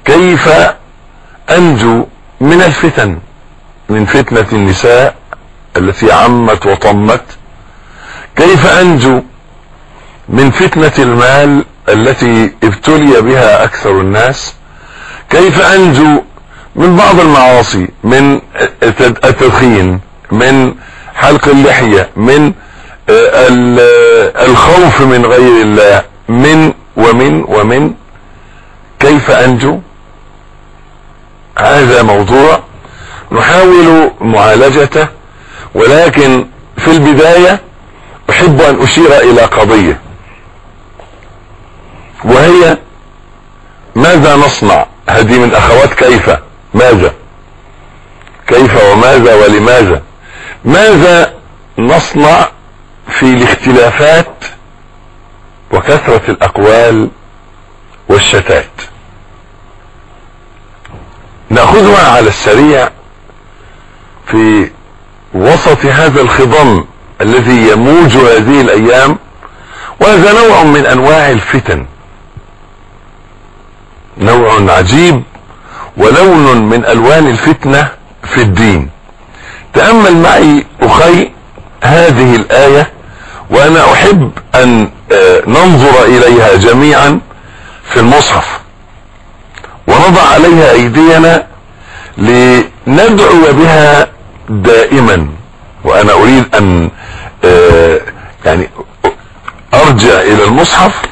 كيف انجو من الفتن من فتنة النساء التي عمت وطمت كيف انجو من فتنة المال التي ابتلي بها اكثر الناس كيف انجو من بعض المعاصي من التدخين من حلق اللحية من الخوف من غير الله من ومن ومن كيف انجو هذا موضوع نحاول معالجته ولكن في البداية احب ان اشير الى قضية وهي ماذا نصنع هذه من اخوات كيف ماذا كيف وماذا ولماذا ماذا نصنع في الاختلافات وكثرة الاقوال والشتات ناخذها على السريع في وسط هذا الخضم الذي يموج هذه الايام وهذا نوع من انواع الفتن نوع عجيب ولون من الوان الفتنة في الدين تأمل معي اخي هذه الاية وانا احب ان ننظر اليها جميعا في المصحف ونضع عليها ايدينا لندعو بها دائما وانا اريد ان يعني ارجع الى المصحف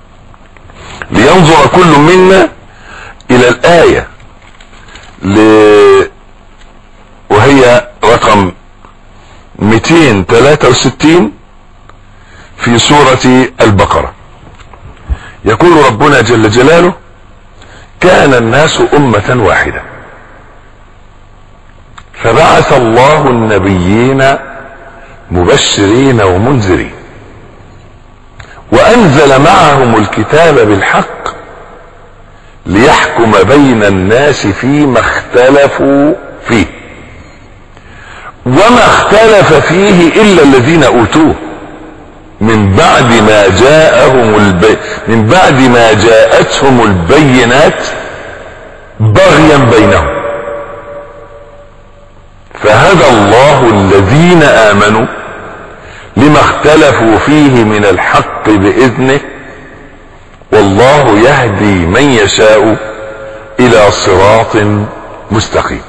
لينظر كل منا الى الاية ل... وهي رقم 263 في سورة البقرة يقول ربنا جل جلاله كان الناس امة واحدة فبعث الله النبيين مبشرين ومنذرين وانزل معهم الكتاب بالحق ليحكم بين الناس فيما اختلفوا فيه وما اختلف فيه الا الذين اوتوه من بعد ما جاءهم البي... من بعد ما جاءتهم البينات بغيا بينهم فهدى الله الذين امنوا لما اختلفوا فيه من الحق باذنه والله يهدي من يشاء الى صراط مستقيم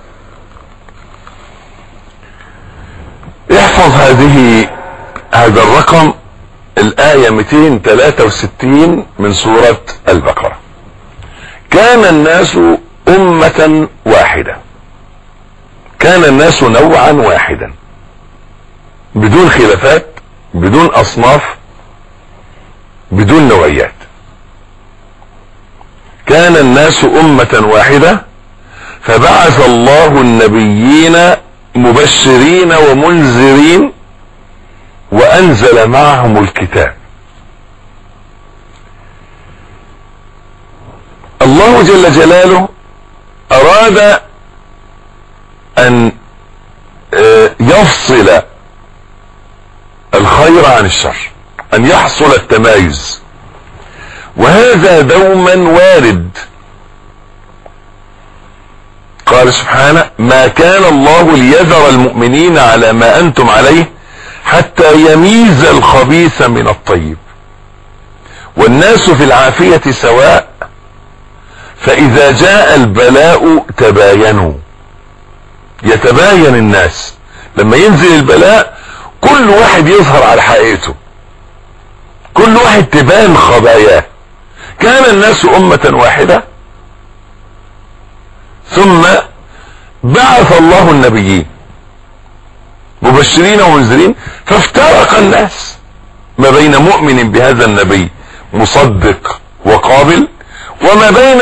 احفظ هذه هذا الرقم الآية 263 من سورة البقرة كان الناس أمة واحدة كان الناس نوعا واحدا بدون خلافات بدون أصناف بدون نوعيات كان الناس أمة واحدة فبعث الله النبيين مبشرين ومنذرين وانزل معهم الكتاب الله جل جلاله اراد ان يفصل الخير عن الشر ان يحصل التمايز وهذا دوما وارد قال سبحانه ما كان الله ليذر المؤمنين على ما انتم عليه حتى يميز الخبيث من الطيب والناس في العافية سواء فاذا جاء البلاء تباينوا يتباين الناس لما ينزل البلاء كل واحد يظهر على حقيقته كل واحد تبان خباياه كان الناس امة واحدة ثم بعث الله النبيين مبشرين ومنذرين فافترق الناس ما بين مؤمن بهذا النبي مصدق وقابل وما بين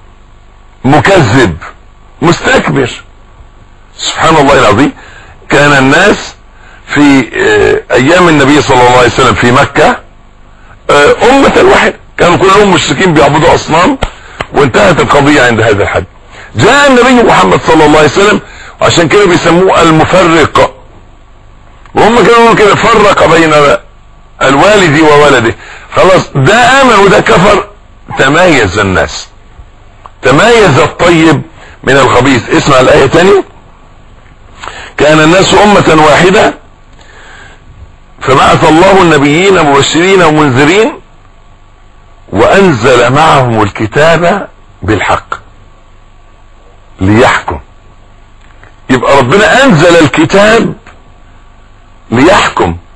مكذب مستكبر سبحان الله العظيم كان الناس في ايام النبي صلى الله عليه وسلم في مكة امة واحدة كانوا كلهم مشركين بيعبدوا اصنام وانتهت القضية عند هذا الحد جاء النبي محمد صلى الله عليه وسلم عشان كده بيسموه المفرق وهم كانوا كده فرق بين الوالد وولده خلاص ده امن وده كفر تميز الناس تميز الطيب من الخبيث اسمع الآية تاني كان الناس أمة واحدة فبعث الله النبيين مبشرين ومنذرين وأنزل معهم الكتاب بالحق ليحكم يبقى ربنا أنزل الكتاب ليحكم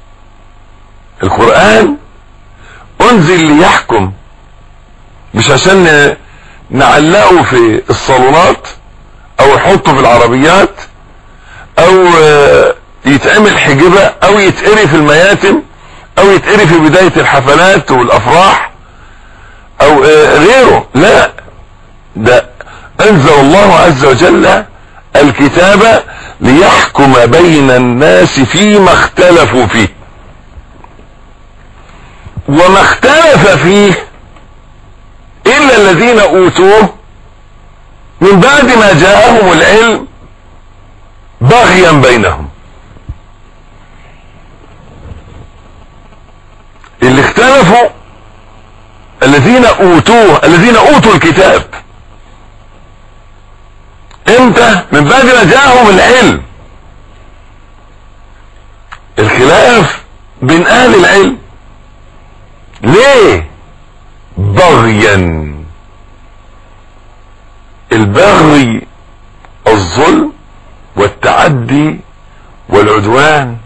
القرآن أنزل ليحكم مش عشان نعلقه في الصالونات او نحطه في العربيات او يتعمل حجبة او يتقري في المياتم او يتقري في بداية الحفلات والافراح او غيره لا ده انزل الله عز وجل الكتاب ليحكم بين الناس فيما اختلفوا فيه وما اختلف فيه الا الذين اوتوه من بعد ما جاءهم العلم بغيا بينهم اللي اختلفوا الذين اوتوه الذين اوتوا الكتاب امتى من بعد ما جاءهم العلم الخلاف بين اهل العلم ليه بغيا البغي الظلم والتعدي والعدوان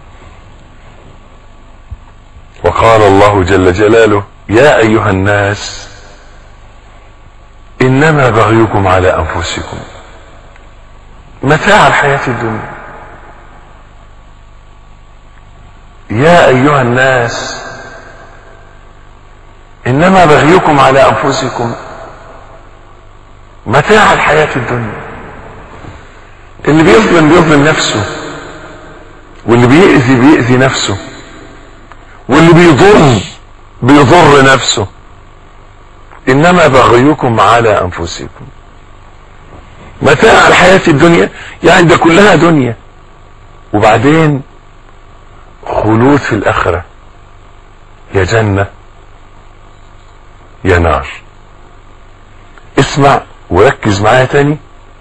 وقال الله جل جلاله يا ايها الناس انما بغيكم على انفسكم متاع الحياة الدنيا يا ايها الناس انما بغيكم على انفسكم متاع الحياة الدنيا اللي بيظلم بيظلم نفسه واللي بيأذي بيأذي نفسه واللي بيضر بيضر نفسه انما بغيكم على انفسكم متاع الحياة الدنيا يعني ده كلها دنيا وبعدين خلود في الاخرة يا جنة يا نار اسمع وركز معايا تاني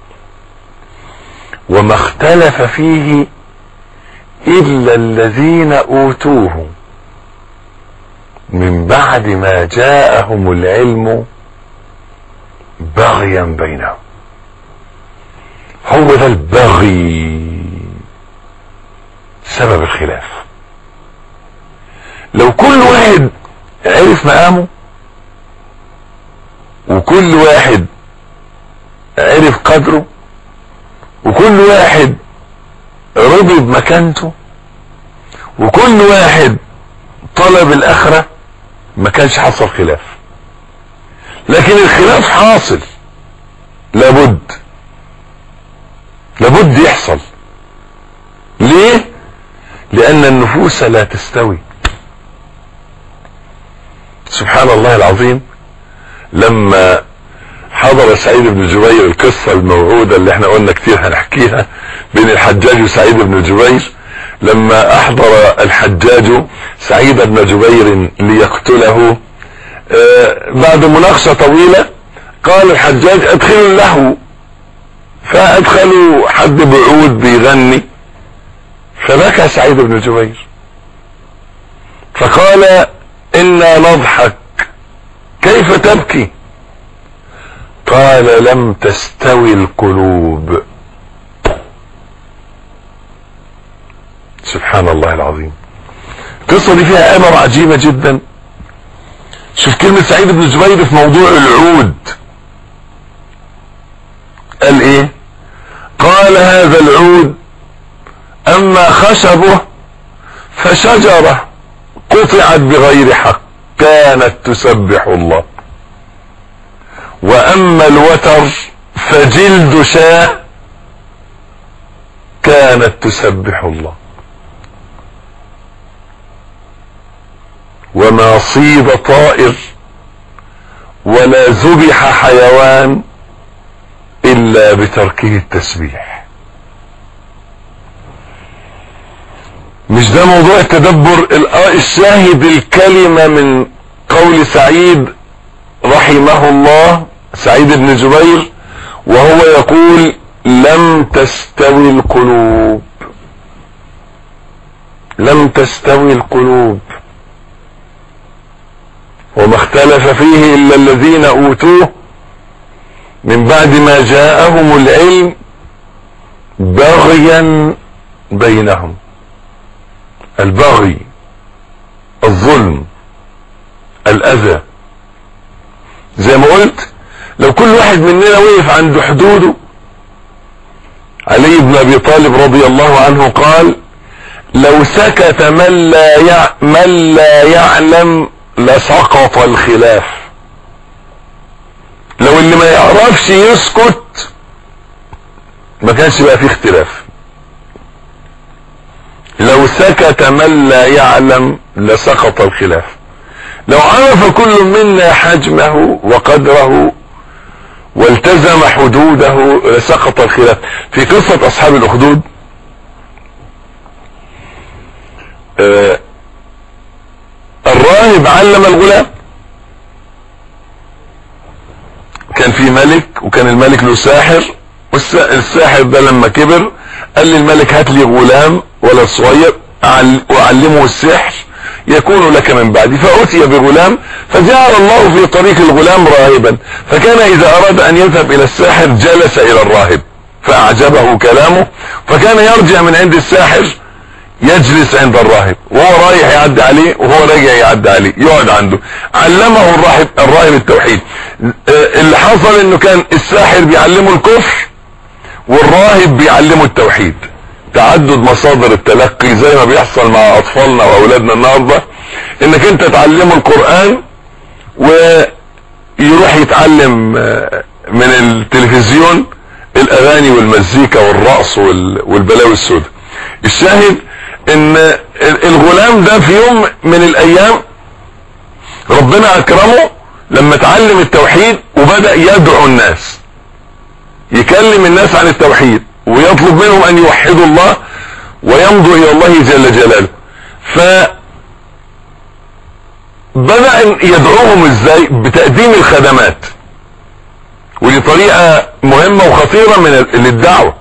وما اختلف فيه الا الذين اوتوه من بعد ما جاءهم العلم بغيا بينهم هو ده البغي سبب الخلاف لو كل واحد عرف مقامه وكل واحد عرف قدره وكل واحد رضي بمكانته وكل واحد طلب الاخرة ما كانش حصل خلاف لكن الخلاف حاصل لابد لابد يحصل ليه لان النفوس لا تستوي سبحان الله العظيم لما حضر سعيد بن جبير القصة الموعودة اللي احنا قلنا كتير هنحكيها بين الحجاج وسعيد بن جبير لما احضر الحجاج سعيد بن جبير ليقتله اه بعد مناقشة طويلة قال الحجاج ادخلوا اللهو فادخلوا حد بعود بيغني فبكى سعيد بن جبير فقال انا نضحك كيف تبكي قال لم تستوي القلوب سبحان الله العظيم القصة دي فيها امر عجيبة جدا شوف كلمة سعيد بن جبير في موضوع العود قال ايه قال هذا العود اما خشبه فشجرة قطعت بغير حق كانت تسبح الله واما الوتر فجلد شاه كانت تسبح الله وما صيد طائر ولا ذبح حيوان الا بتركه التسبيح مش ده موضوع التدبر الشاهد الكلمة من قول سعيد رحمه الله سعيد بن جبير وهو يقول لم تستوي القلوب لم تستوي القلوب وما اختلف فيه الا الذين اوتوه من بعد ما جاءهم العلم بغيا بينهم البغي الظلم الاذى زي ما قلت لو كل واحد مننا وقف عند حدوده علي بن ابي طالب رضي الله عنه قال لو سكت من لا يع... من لا يعلم لسقط الخلاف لو اللي ما يعرفش يسكت ما كانش بقى فيه اختلاف لو سكت من لا يعلم لسقط الخلاف لو عرف كل منا حجمه وقدره والتزم حدوده لسقط الخلاف في قصة اصحاب الاخدود آه الراهب علم الغلام كان في ملك وكان الملك له ساحر والساحر ده لما كبر قال للملك هات لي غلام ولد صغير واعلمه السحر يكون لك من بعدي فأتي بغلام فجعل الله في طريق الغلام راهبا فكان إذا أراد أن يذهب إلى الساحر جلس إلى الراهب فأعجبه كلامه فكان يرجع من عند الساحر يجلس عند الراهب وهو رايح يعدي عليه وهو راجع يعدي عليه يقعد عنده علمه الراهب الراهب التوحيد اللي حصل انه كان الساحر بيعلمه الكفر والراهب بيعلمه التوحيد تعدد مصادر التلقي زي ما بيحصل مع اطفالنا واولادنا النهارده انك انت تعلمه القران ويروح يتعلم من التلفزيون الاغاني والمزيكا والرقص والبلاوي السوداء الشاهد ان الغلام ده في يوم من الايام ربنا اكرمه لما اتعلم التوحيد وبدأ يدعو الناس يكلم الناس عن التوحيد ويطلب منهم ان يوحدوا الله ويمضوا الى الله جل جلاله ف بدأ يدعوهم ازاي بتقديم الخدمات ودي طريقة مهمة وخطيرة من للدعوة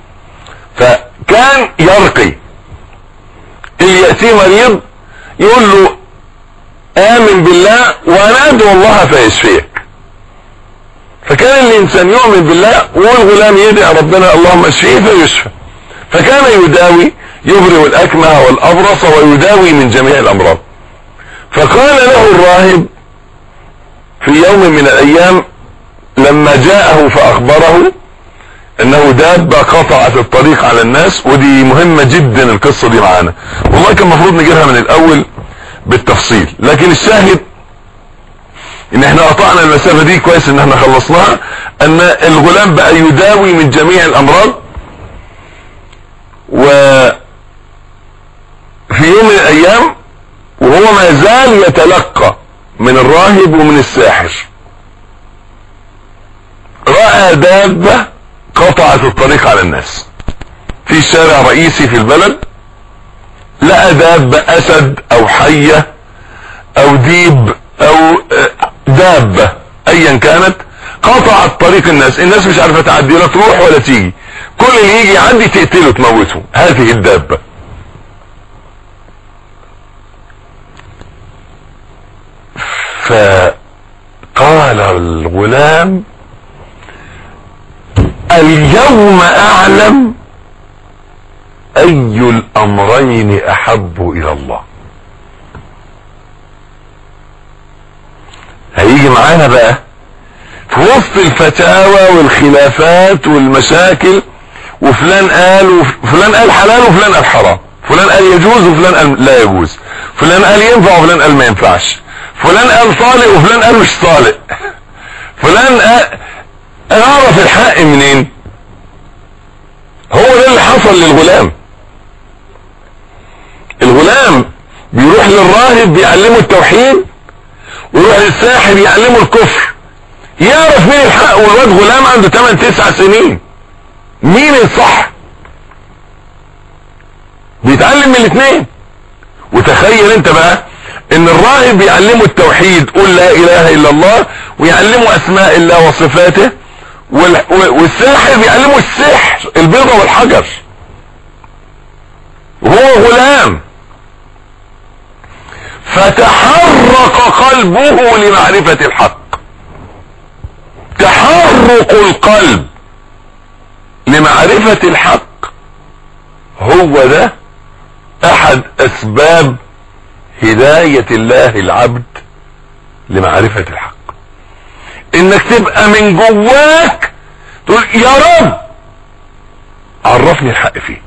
فكان يرقي اللي يأتيه مريض يقول له آمن بالله وأنا أدعو الله فيشفيك فكان الإنسان يؤمن بالله والغلام يدعي ربنا اللهم اشفيه فيشفى فكان يداوي يبرئ الأكمه والأبرص ويداوي من جميع الأمراض فقال له الراهب في يوم من الأيام لما جاءه فأخبره انه دابة قطعت الطريق على الناس ودي مهمة جدا القصة دي معانا والله كان المفروض نجيبها من الاول بالتفصيل لكن الشاهد ان احنا قطعنا المسافة دي كويس ان احنا خلصناها ان الغلام بقى يداوي من جميع الامراض و في يوم من الايام وهو ما زال يتلقى من الراهب ومن الساحر رأى دابة قطعت الطريق على الناس في شارع رئيسي في البلد لقى دابة اسد او حية او ديب او دابة ايا كانت قطعت طريق الناس الناس مش عارفة تعدي لا تروح ولا تيجي كل اللي يجي يعدي تقتله تموته هذه الدابة فقال الغلام اليوم اعلم اي الامرين احب الى الله هيجي معانا بقى في وسط الفتاوى والخلافات والمشاكل وفلان قال وفلان قال حلال وفلان قال حرام فلان قال يجوز وفلان قال لا يجوز فلان قال ينفع وفلان قال ما ينفعش فلان قال صالح وفلان قال مش صالح فلان قال اعرف الحق منين هو ده اللي حصل للغلام الغلام بيروح للراهب بيعلمه التوحيد ويروح للساحر يعلمه الكفر يعرف مين الحق والواد غلام عنده 8 9 سنين مين الصح بيتعلم من الاثنين وتخيل انت بقى ان الراهب يعلمه التوحيد قل لا اله الا الله ويعلمه اسماء الله وصفاته والساحر بيعلمه السحر البيضة والحجر وهو غلام فتحرق قلبه لمعرفة الحق تحرق القلب لمعرفة الحق هو ده احد اسباب هداية الله العبد لمعرفة الحق انك تبقى من جواك تقول يا رب عرفني الحق فين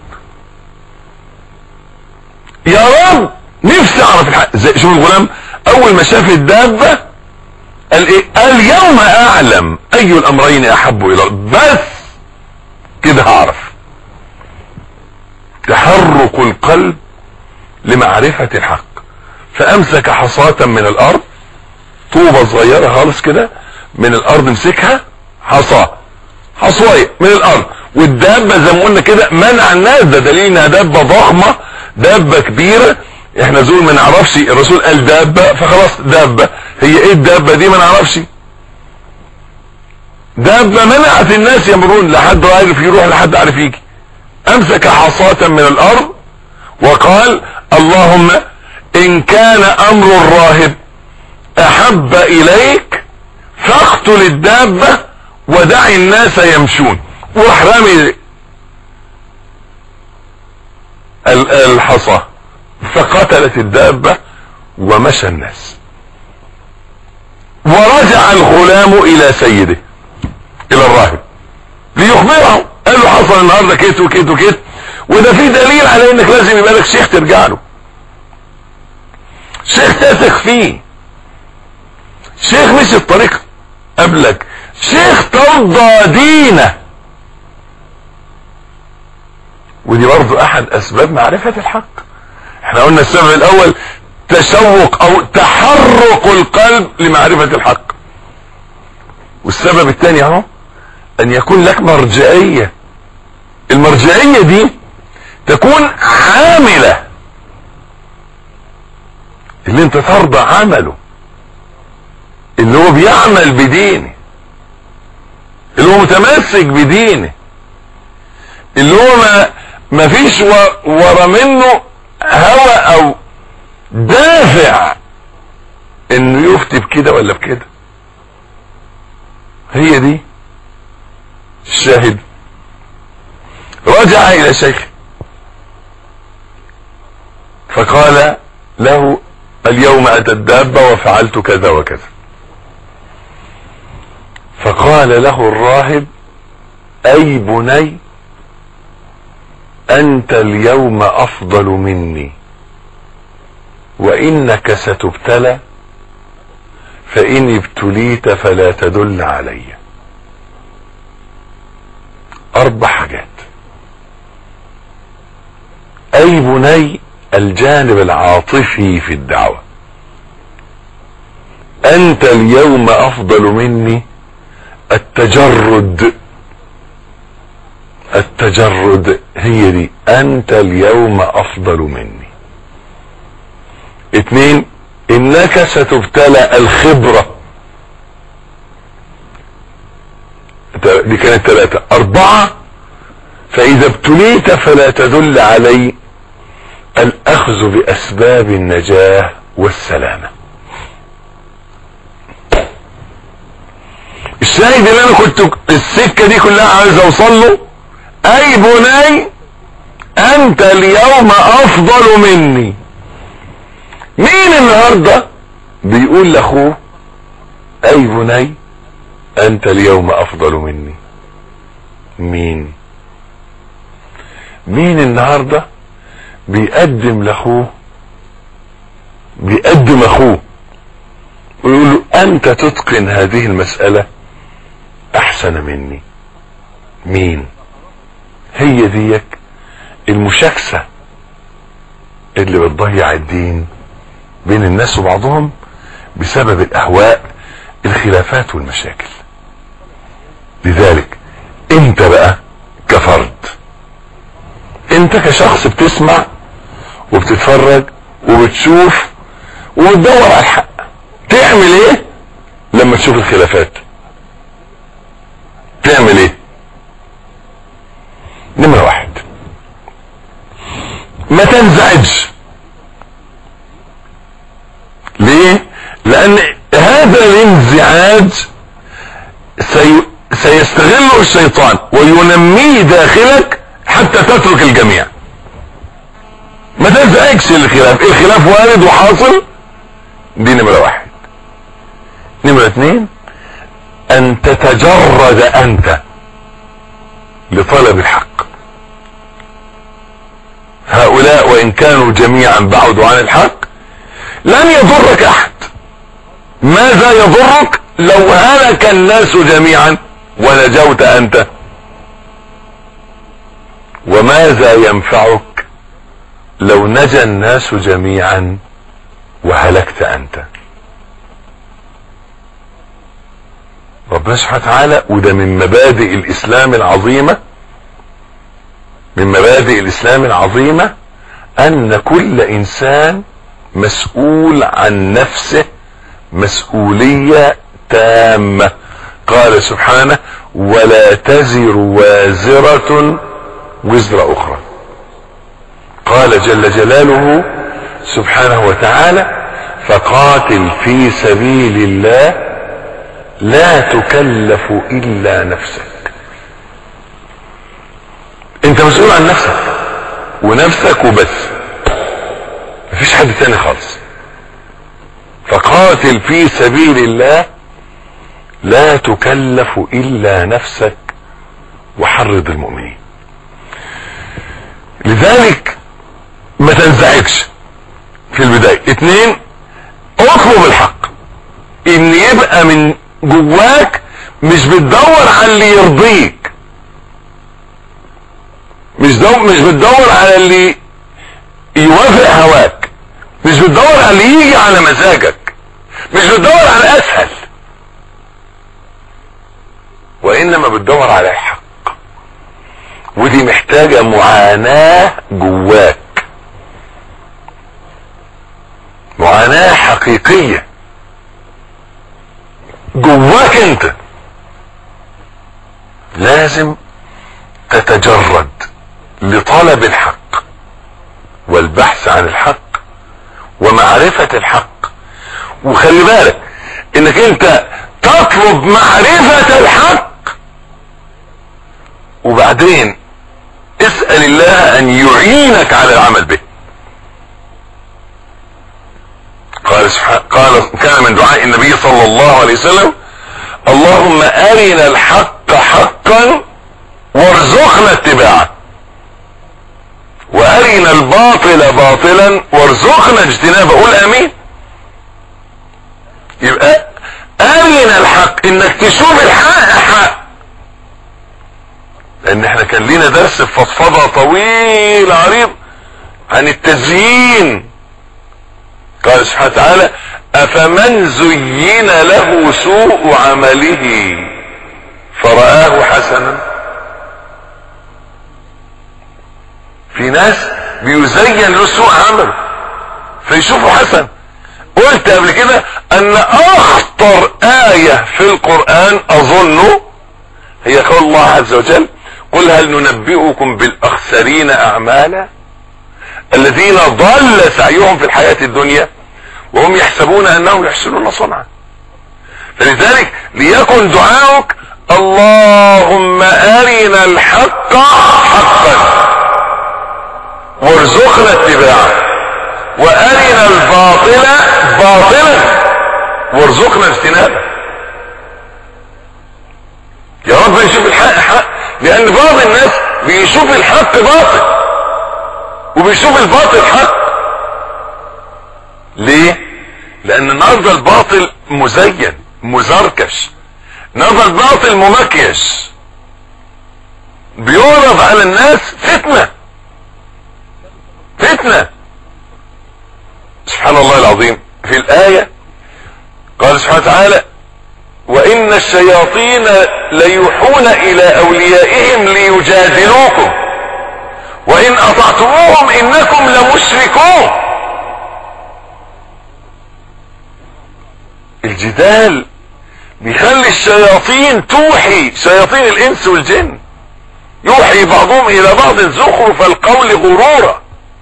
يا رب نفسي اعرف الحق زي شوف الغلام اول ما شاف الدابة قال ايه قال يوم اعلم اي الامرين احب الى بس كده هعرف تحرك القلب لمعرفة الحق فامسك حصاة من الارض طوبة صغيرة خالص كده من الارض مسكها حصاة حصواية من الارض والدابة زي ما قلنا كده منع الناس ده دليل انها دابة ضخمة دابة كبيرة احنا زول ما نعرفش الرسول قال دابة فخلاص دابة هي ايه الدابة دي ما نعرفش دابة منعت الناس يمرون لحد عارف يروح لحد عارف يجي امسك حصاة من الارض وقال اللهم ان كان امر الراهب احب اليك فاقتل الدابة ودع الناس يمشون وراح رامي الحصى فقتلت الدابة ومشى الناس ورجع الغلام الى سيده الى الراهب ليخبره قال له حصل النهارده كيت وكيت وكيت وده في دليل على انك لازم يبقى لك شيخ ترجع له شيخ تثق فيه شيخ مش الطريق قبلك شيخ ترضى دينه ودي برضو احد اسباب معرفة الحق احنا قلنا السبب الاول تشوق او تحرك القلب لمعرفة الحق والسبب الثاني اهو ان يكون لك مرجعية المرجعية دي تكون عاملة اللي انت ترضى عمله اللي هو بيعمل بدينه اللي هو متمسك بدينه اللي هو ما ما فيش ورا منه هوى او دافع انه يفتي بكده ولا بكده هي دي الشاهد رجع الى شيخه فقال له اليوم اتى الدابة وفعلت كذا وكذا فقال له الراهب اي بني انت اليوم افضل مني وانك ستبتلى فان ابتليت فلا تدل علي اربع حاجات اي بني الجانب العاطفي في الدعوة انت اليوم افضل مني التجرد التجرد هي دي انت اليوم افضل مني اتنين انك ستبتلى الخبرة دي كانت ثلاثة اربعة فاذا ابتليت فلا تدل علي الاخذ باسباب النجاة والسلامة الشاهد اللي انا كنت السكة دي كلها عايز اوصل له اي بني انت اليوم افضل مني مين النهاردة بيقول لاخوه اي بني انت اليوم افضل مني مين مين النهاردة بيقدم لاخوه بيقدم اخوه ويقول له انت تتقن هذه المسألة احسن مني مين هي ديك المشاكسة اللي بتضيع الدين بين الناس وبعضهم بسبب الاهواء الخلافات والمشاكل لذلك انت بقى كفرد انت كشخص بتسمع وبتتفرج وبتشوف وتدور على الحق تعمل ايه لما تشوف الخلافات تعمل ايه نمرة واحد ما تنزعجش ليه لان هذا الانزعاج سي... سيستغله الشيطان وينميه داخلك حتى تترك الجميع ما تنزعجش الخلاف الخلاف وارد وحاصل دي نمرة واحد نمرة اتنين ان تتجرد انت لطلب الحق هؤلاء وان كانوا جميعا بعدوا عن الحق لن يضرك احد ماذا يضرك لو هلك الناس جميعا ونجوت انت وماذا ينفعك لو نجا الناس جميعا وهلكت انت ربنا سبحانه وتعالى وده من مبادئ الاسلام العظيمة من مبادئ الاسلام العظيمة ان كل انسان مسؤول عن نفسه مسؤولية تامة قال سبحانه ولا تزر وازرة وزر اخرى قال جل جلاله سبحانه وتعالى فقاتل في سبيل الله لا تكلف الا نفسك انت مسؤول عن نفسك ونفسك وبس مفيش حد تاني خالص فقاتل في سبيل الله لا تكلف الا نفسك وحرض المؤمنين لذلك ما تنزعجش في البداية اتنين اطلب الحق ان يبقى من جواك مش بتدور على اللي يرضيك مش دو مش بتدور على اللي يوافق هواك مش بتدور على اللي يجي على مزاجك مش بتدور على اسهل وانما بتدور على الحق ودي محتاجة معاناة جواك معاناة حقيقية جواك انت لازم تتجرد لطلب الحق والبحث عن الحق ومعرفة الحق وخلي بالك انك انت تطلب معرفة الحق وبعدين اسأل الله ان يعينك على العمل به قال سبحانه قال كان من دعاء النبي صلى الله عليه وسلم اللهم ارنا الحق حقا وارزقنا اتباعه وارنا الباطل باطلا وارزقنا اجتنابه قول امين يبقى ارنا الحق انك تشوف الحق حق لان احنا كان لينا درس في فضفضه طويل عريض عن التزيين قال سبحانه وتعالى افمن زين له سوء عمله فرآه حسنا في ناس بيزين له سوء عمله فيشوفه حسن قلت قبل كده ان اخطر آية في القرآن اظن هي قول الله عز وجل قل هل ننبئكم بالاخسرين اعمالا الذين ضل سعيهم في الحياة الدنيا وهم يحسبون انهم يحسنون صنعا فلذلك ليكن دعاؤك اللهم ارنا الحق حقا وارزقنا اتباعه وارنا الباطل باطلا وارزقنا اجتنابه يا رب نشوف الحق حق لان بعض الناس بيشوف الحق باطل وبيشوف الباطل حق ليه لان النهارده الباطل مزين مزركش النهارده الباطل ممكيش بيعرض على الناس فتنه فتنه سبحان الله العظيم في الايه قال سبحانه وتعالى وان الشياطين ليوحون الى اوليائهم ليجادلوكم وان اطعتموهم انكم لمشركون الجدال بيخلي الشياطين توحي شياطين الانس والجن يوحي بعضهم الى بعض زخرف القول غرورا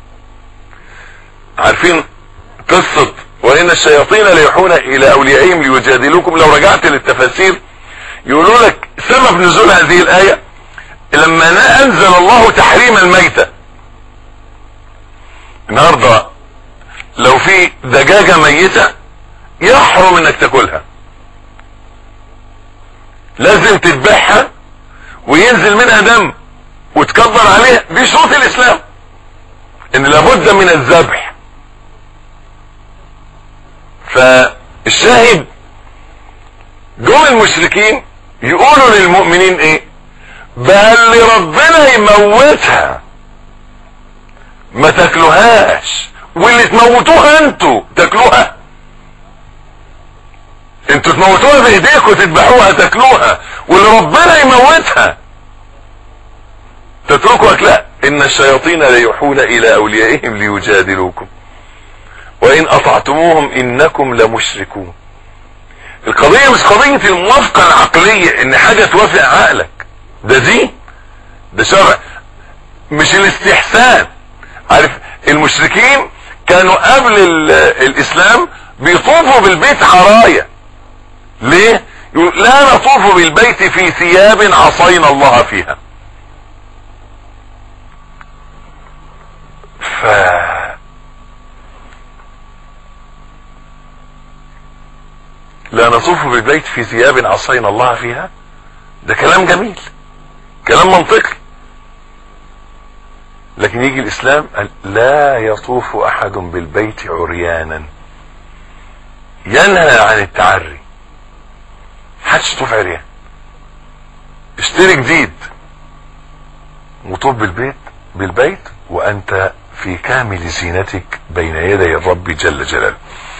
عارفين قصة وان الشياطين ليوحون الى اوليائهم ليجادلوكم لو رجعت للتفاسير يقولوا لك سبب نزول هذه الاية لما انزل الله تحريم الميتة النهاردة لو في دجاجة ميتة يحرم انك تاكلها لازم تذبحها وينزل منها دم وتكبر عليها دي شروط الاسلام ان لابد من الذبح فالشاهد دول المشركين يقولوا للمؤمنين ايه بقى اللي ربنا يموتها ما تاكلوهاش واللي تموتوها انتوا تاكلوها انتوا تموتوها بايديكم تذبحوها تاكلوها واللي ربنا يموتها تتركوا اكلها ان الشياطين ليوحون الى اوليائهم ليجادلوكم وان اطعتموهم انكم لمشركون القضية مش قضية الموافقة العقلية ان حاجة توافق عقلك ده دين ده شرع مش الاستحسان عارف المشركين كانوا قبل الاسلام بيطوفوا بالبيت عرايا ليه يقول لا نطوف بالبيت في ثياب عصينا الله فيها ف لا نطوف بالبيت في ثياب عصينا الله فيها ده كلام جميل كلام منطقي لكن يجي الاسلام قال لا يطوف احد بالبيت عريانا ينهى عن التعري محدش يطوف عريان اشتري جديد وطوف بالبيت بالبيت وانت في كامل زينتك بين يدي الرب جل جلاله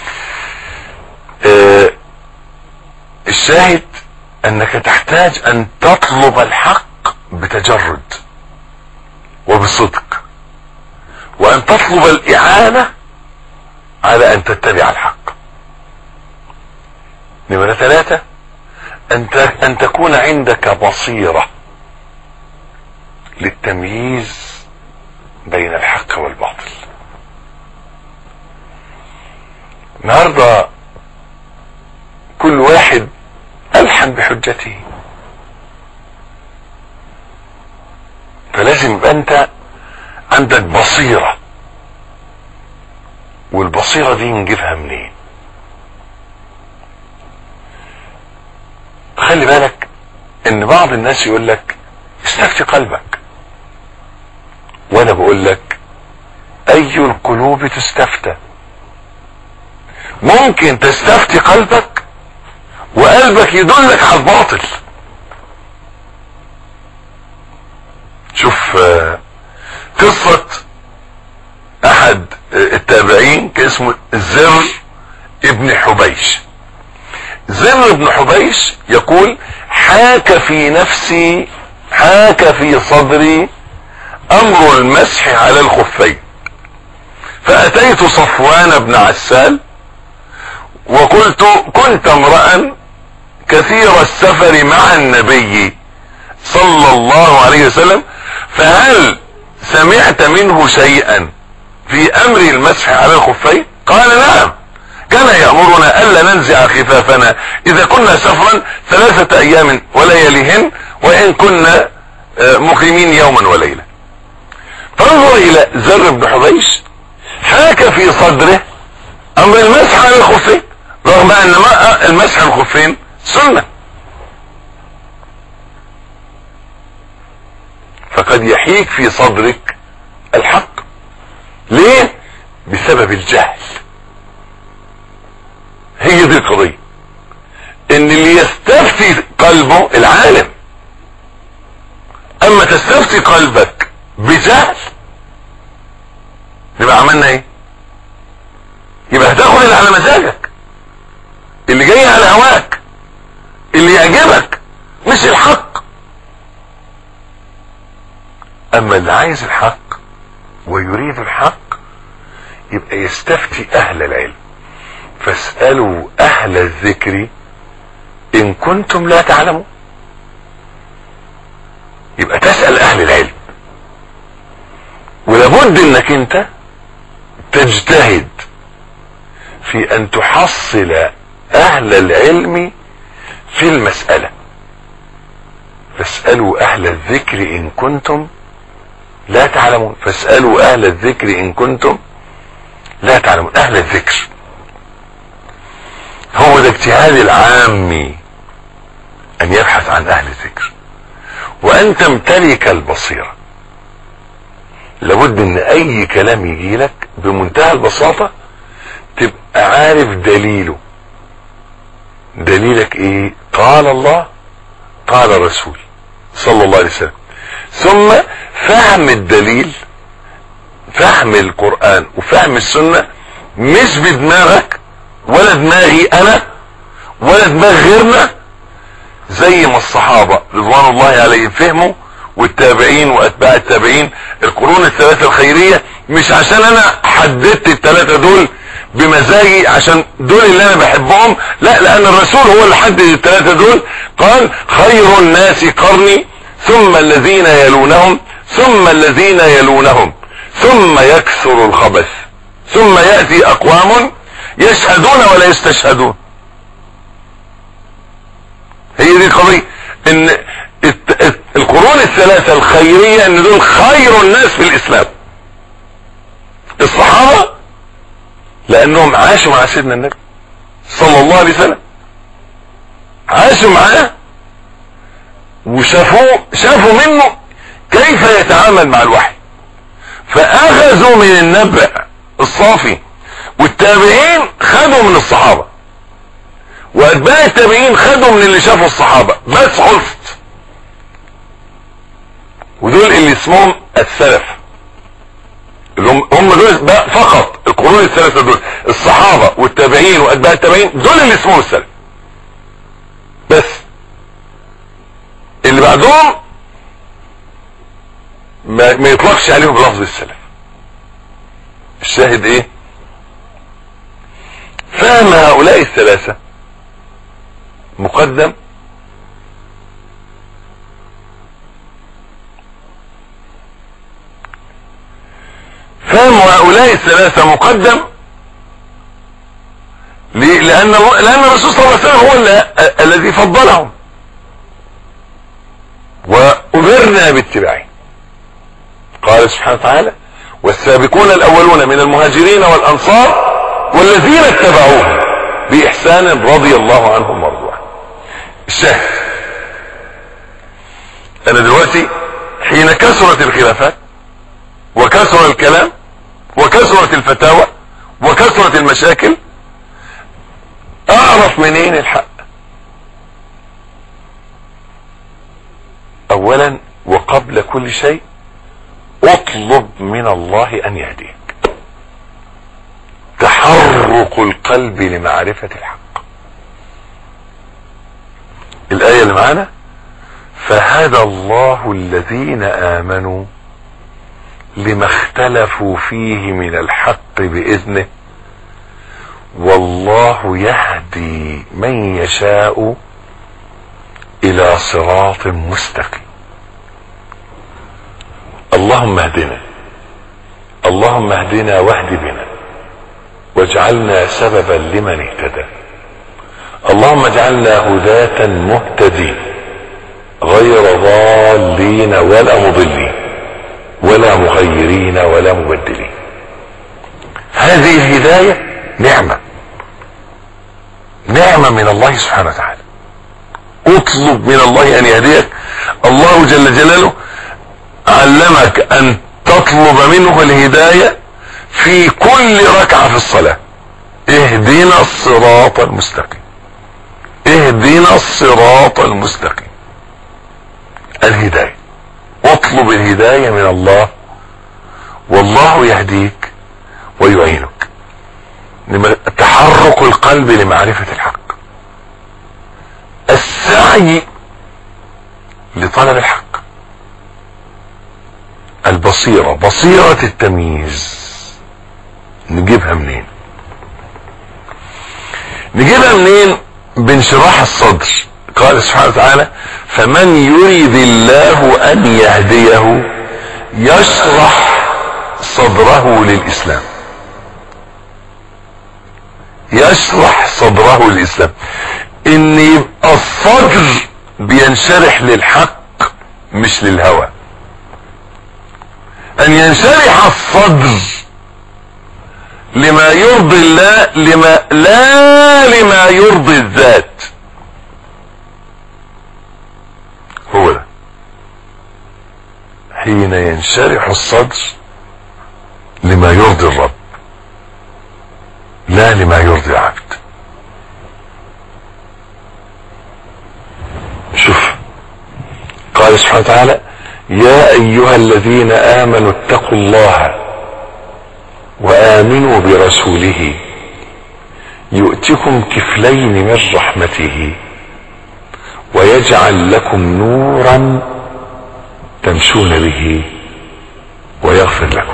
اه الشاهد انك تحتاج ان تطلب الحق بتجرد وبصدق وان تطلب الاعانة على ان تتبع الحق نمرة ثلاثة ان, أن تكون عندك بصيرة للتمييز بين الحق والباطل النهارده كل واحد الحن بحجته فلازم يبقى انت عندك بصيرة والبصيرة دي نجيبها منين خلي بالك ان بعض الناس يقول لك استفتي قلبك وانا بقول لك اي القلوب تستفتى ممكن تستفتي قلبك وقلبك يدلك على الباطل شوف قصة احد التابعين كان اسمه زر ابن حبيش زر ابن حبيش يقول حاك في نفسي حاك في صدري امر المسح على الخفين فاتيت صفوان بن عسال وقلت كنت امرأ كثير السفر مع النبي صلى الله عليه وسلم فهل سمعت منه شيئا في امر المسح على الخفين قال نعم كان يأمرنا ألا ننزع خفافنا إذا كنا سفرا ثلاثة أيام ولياليهن وإن كنا مقيمين يوما وليلة فانظر إلى زر بن حبيش حاك في صدره أمر المسح على الخفين رغم أن المسح على الخفين سنة فقد يحيك في صدرك الحق ليه بسبب الجهل هي دي القضية ان اللي يستفتي قلبه العالم اما تستفتي قلبك بجهل يبقى عملنا ايه يبقى هتاخد اللي على مزاجك اللي جاي على هواك اللي يعجبك مش الحق اما اللي عايز الحق ويريد الحق يبقى يستفتي اهل العلم فاسألوا اهل الذكر ان كنتم لا تعلمون يبقى تسأل اهل العلم ولابد انك انت تجتهد في ان تحصل اهل العلم في المسألة فاسألوا اهل الذكر ان كنتم لا تعلمون فاسألوا اهل الذكر ان كنتم لا تعلمون اهل الذكر هو ده اجتهاد العامي ان يبحث عن اهل الذكر وان تمتلك البصيرة لابد ان اي كلام يجي لك بمنتهى البساطة تبقى عارف دليله دليلك ايه قال الله قال الرسول صلى الله عليه وسلم ثم فهم الدليل فهم القرآن وفهم السنة مش بدماغك ولا دماغي انا ولا دماغ غيرنا زي ما الصحابة رضوان الله عليهم فهموا والتابعين واتباع التابعين القرون الثلاثة الخيرية مش عشان انا حددت الثلاثة دول بمزاجي عشان دول اللي انا بحبهم لا لان الرسول هو اللي حدد الثلاثة دول قال خير الناس قرني ثم الذين يلونهم ثم الذين يلونهم ثم يكثر الخبث ثم يأتي اقوام يشهدون ولا يستشهدون هي دي القضية ان القرون الثلاثة الخيرية ان دول خير الناس في الاسلام الصحابة لانهم عاشوا مع سيدنا النبي صلى الله عليه وسلم عاشوا معاه وشافوه شافوا منه كيف يتعامل مع الوحي فاخذوا من النبأ الصافي والتابعين خدوا من الصحابة واتباع التابعين خدوا من اللي شافوا الصحابة بس خلصت ودول اللي اسمهم السلف اللي هم هم دول بقى فقط القرون الثلاثة دول الصحابة والتابعين واتباع التابعين دول اللي اسمهم السلف بس اللي بعدهم ما, ما يطلقش عليهم بلفظ السلف الشاهد ايه فهم هؤلاء الثلاثة مقدم فهم هؤلاء الثلاثة مقدم ليه؟ لأن لأن الرسول صلى الله عليه وسلم هو اللي الذي فضلهم وأمرنا باتباعه قال سبحانه وتعالى والسابقون الأولون من المهاجرين والأنصار والذين اتبعوهم بإحسان رضي الله عنهم ورضوا عنه الشاهد أنا دلوقتي حين كثرت الخلافات وكثر الكلام وكثرت الفتاوى وكثرت المشاكل اعرف منين الحق اولا وقبل كل شيء اطلب من الله ان يهديك تحرك القلب لمعرفة الحق الآية اللي معانا فهدى الله الذين آمنوا لما اختلفوا فيه من الحق بإذنه والله يهدي من يشاء إلى صراط مستقيم اللهم اهدنا اللهم اهدنا واهد بنا واجعلنا سببا لمن اهتدى اللهم اجعلنا هداة مهتدين غير ضالين ولا مضلين ولا مغيرين ولا مبدلين هذه الهداية نعمة نعمة من الله سبحانه وتعالى اطلب من الله ان يهديك الله جل جلاله علمك ان تطلب منه الهداية في كل ركعة في الصلاة اهدنا الصراط المستقيم اهدنا الصراط المستقيم الهداية اطلب الهداية من الله والله يهديك ويعينك تحرك القلب لمعرفة الحق السعي لطلب الحق البصيرة بصيرة التمييز نجيبها منين نجيبها منين بانشراح الصدر قال سبحانه وتعالى فمن يريد الله ان يهديه يشرح صدره للاسلام يشرح صدره للاسلام ان يبقى الصدر بينشرح للحق مش للهوى ان ينشرح الصدر لما يرضي الله لما لا لما يرضي الذات هو ده حين ينشرح الصدر لما يرضي الرب لا لما يرضي العبد شوف قال سبحانه وتعالى يا ايها الذين امنوا اتقوا الله وامنوا برسوله يؤتكم كفلين من رحمته ويجعل لكم نورا تمشون به ويغفر لكم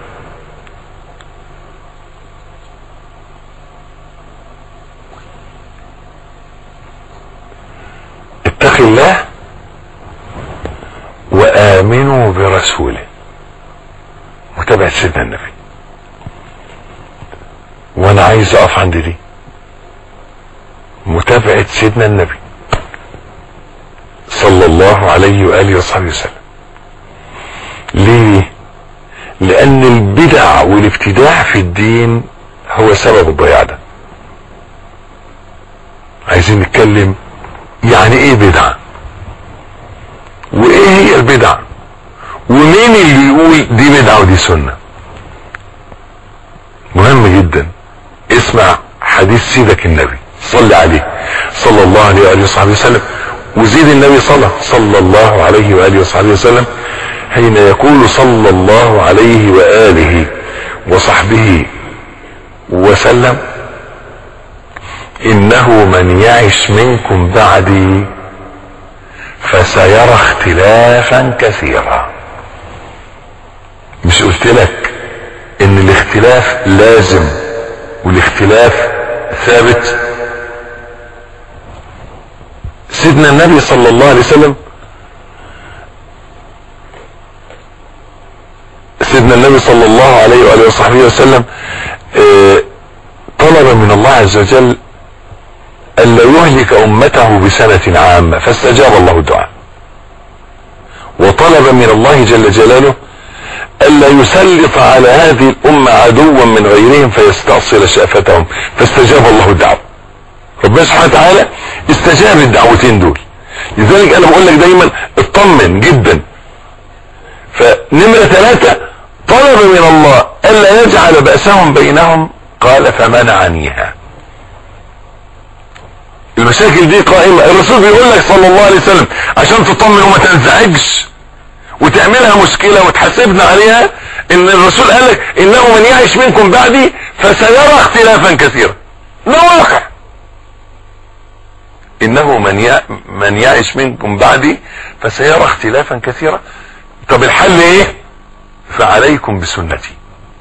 اتق الله وامنوا برسوله متابعة سيدنا النبي وانا عايز اقف عند دي متابعة سيدنا النبي صلى الله عليه وآله وصحبه وسلم ليه لان البدع والابتداع في الدين هو سبب الضياع ده عايزين نتكلم يعني ايه بدعة وايه هي البدع ومين اللي يقول دي بدعة ودي سنة مهم جدا اسمع حديث سيدك النبي صلي عليه صلى الله عليه وآله وصحبه وسلم وزيد النبي صلى صلى الله عليه وآله وصحبه وسلم حين يقول صلى الله عليه وآله وصحبه وسلم إنه من يعش منكم بعدي فسيرى اختلافا كثيرا مش قلت لك ان الاختلاف لازم والاختلاف ثابت سيدنا النبي صلى الله عليه وسلم سيدنا النبي صلى الله عليه وآله وصحبه وسلم اه طلب من الله عز وجل ألا يهلك أمته بسنة عامة فاستجاب الله الدعاء وطلب من الله جل جلاله ألا يسلط على هذه الأمة عدوا من غيرهم فيستأصل شأفتهم فاستجاب الله الدعوة ربنا سبحانه وتعالى استجاب الدعوتين دول لذلك أنا بقول لك دايما اطمن جدا فنمرة ثلاثة طلب من الله ألا يجعل بأسهم بينهم قال فمنعنيها المشاكل دي قائمة الرسول بيقول لك صلى الله عليه وسلم عشان تطمن وما تنزعجش وتعملها مشكلة وتحاسبنا عليها ان الرسول قال لك انه من يعيش منكم بعدي فسيرى اختلافا كثيرا ده واقع انه من يع... من يعيش منكم بعدي فسيرى اختلافا كثيرا طب الحل ايه فعليكم بسنتي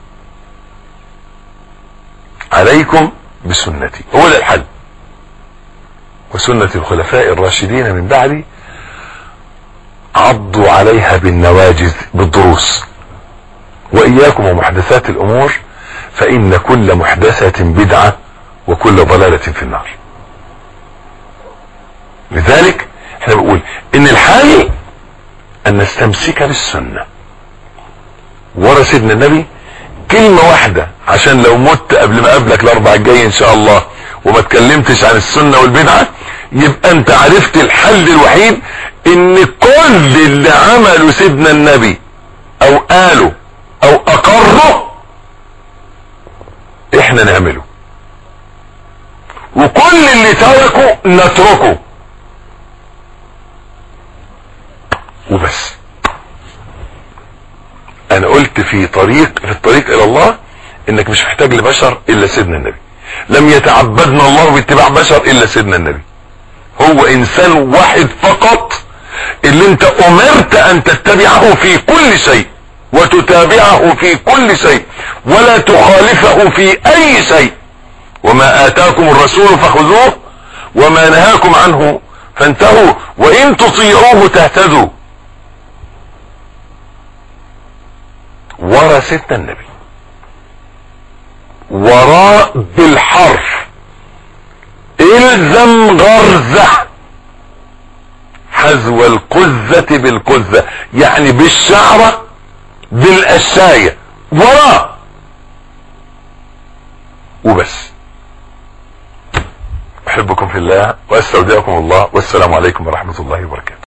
عليكم بسنتي هو ده الحل وسنة الخلفاء الراشدين من بعدي عضوا عليها بالنواجذ بالضروس وإياكم ومحدثات الأمور فإن كل محدثة بدعة وكل ضلالة في النار لذلك احنا بنقول ان الحال ان نستمسك بالسنة ورا سيدنا النبي كلمة واحدة عشان لو مت قبل ما اقابلك الاربع الجاي ان شاء الله وما اتكلمتش عن السنة والبدعة يبقى انت عرفت الحل الوحيد ان كل اللي عمله سيدنا النبي او قاله او اقره احنا نعمله وكل اللي تركه نتركه وبس انا قلت في طريق في الطريق الى الله انك مش محتاج لبشر الا سيدنا النبي لم يتعبدنا الله باتباع بشر الا سيدنا النبي هو انسان واحد فقط اللي انت امرت ان تتبعه في كل شيء وتتابعه في كل شيء ولا تخالفه في اي شيء وما اتاكم الرسول فخذوه وما نهاكم عنه فانتهوا وان تطيعوه تهتدوا ورا سيدنا النبي وراء بالحرف الزم غرزة حذو القزة بالقزة يعني بالشعرة بالقشاية وراء وبس احبكم في الله واستودعكم الله والسلام عليكم ورحمة الله وبركاته